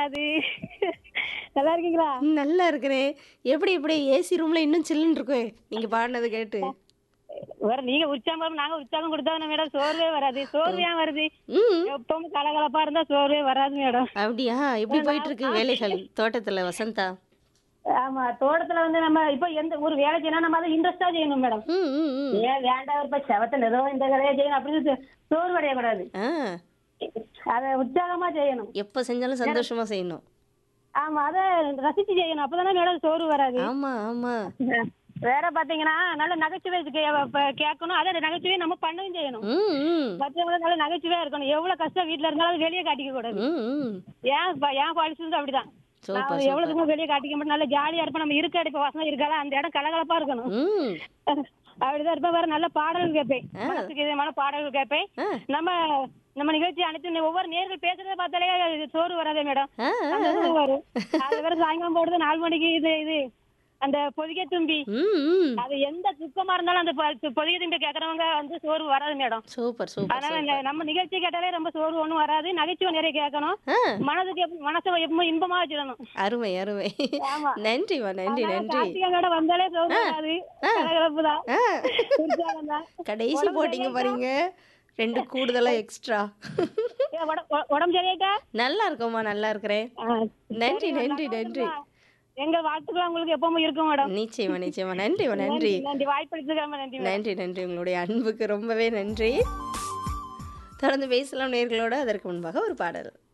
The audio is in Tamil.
வராது நல்லா இருக்கீங்களா ம், நல்லா இருக்கிறேன் எப்படி இப்படி ஏசி ரூம்ல இன்னும் சில்லுன்னு இருக்கும் நீங்க பாடினது கேட்டு வேற நீங்க உற்சாகம் நாங்க உற்சாகம் கொடுத்தா மேடம் சோர்வே வராது சோர்வு ஏன் வருது ம் எப்பவும் கலகலப்பா இருந்தா சோர்வே வராது மேடம் அப்படியா எப்படி போயிட்டு இருக்கு வேலைகள் தோட்டத்துல வசந்தா ஆமா தோட்டத்துல வந்து நம்ம இப்ப எந்த ஒரு வேலை செய்யணும் நம்ம அதை இன்ட்ரெஸ்டா செய்யணும் மேடம் ம் ம் ம் ஏன் வேண்டாம் இப்ப செவத்துல ஏதோ இந்த வேலையை செய்யணும் அப்படின்னு சோர்வு அடையக்கூடாது ஆ அதை உற்சாகமா செய்யணும் எப்ப செஞ்சாலும் சந்தோஷமா செய்யணும் ஆமா அதை ரசிச்சு செய்யணும் அப்பதானே மேடம் சோர்வு வராது ஆமா ஆமா வேற பாத்தீங்கன்னா நல்ல நகைச்சுவை கே- ப- கேட்கணும் அதே நகைச்சுவை நம்ம பண்ணவும் செய்யணும் ம் ம் மற்றவங்க நல்ல நகைச்சுவையா இருக்கணும் எவ்வளவு கஷ்டம் வீட்டுல இருந்தாலும் அது வெளியே காட்டிக்க கூடாது ம் ம் ஏன் ப- என் பாலிசி வந்து அப்படிதான் சூப்பர் நான் சூப்பர் எவ்வளவுக்குமே வெளியே காட்டிக்க மாட்டேன் நல்ல ஜாலியா இருப்பேன் நம்ம இருக்க இப்ப வசனம் இருக்கால அந்த இடம் கலகலப்பா இருக்கணும் ம் அப்படிதான் இருப்பேன் வேற நல்ல பாடல்கள் கேட்பேன் மனசுக்கு இதமான பாடல்கள் கேட்பேன் ஆ. நம்ம நம்ம நிகழ்ச்சி அனைத்து ஒவ்வொரு நேர்கள் பேசுறத பார்த்தாலே சோறு வராதே மேடம் ஆ அந்த இது வரும் அது வேற சாயங்காலம் போடுறது நாலு மணிக்கு இது இது அந்த பொதிகை தும்பி ம் ம் அது எந்த துக்கமா இருந்தாலும் அந்த பொ- பொதிகை தும்பி கேக்குறவங்க வந்து சோறு வராது மேடம் சூப்பர் சூப்பர் அதனால இந்த நம்ம நிகழ்ச்சி கேட்டாலே ரொம்ப சோறு ஒண்ணும் வராது நகைச்சுவை நிறைய கேட்கணும் ஆ மனதுக்கு எப்ப- மனசை எப்பவும் இன்பமா வச்சிடணும் அருமை அருமை ஆமா. நன்றிம்மா நன்றி அதனால நன்றி கார்த்திகை மேடம் வந்தாலே சோறு வராது கலகலப்பு தான் ஆ உற்சாகம் தான் கடைசி போட்டிங்க பாருங்க ரெண்டு கூடுதலா எக்ஸ்ட்ரா ஏ, உட- உ- உடம்பு சரியாயிட்டா நல்லா இருக்கோம்மா நல்லா இருக்கிறேன் ஆ, நன்றி சரி, நன்றி நல்லா நன்றி இருக்குமா? எங்க வாழ்த்துக்கள் உங்களுக்கு எப்பவும் இருக்கும் மேடம் நிச்சயமா நிச்சயமா நன்றிம்மா நன்றி நன்றி வாய்ப்பு அளிச்சதுக்கு நன்றி மேடம். நன்றி நன்றி உங்களுடைய அன்புக்கு ரொம்பவே நன்றி தொடர்ந்து பேசலாம் நேர்களோட அதற்கு முன்பாக ஒரு பாடல்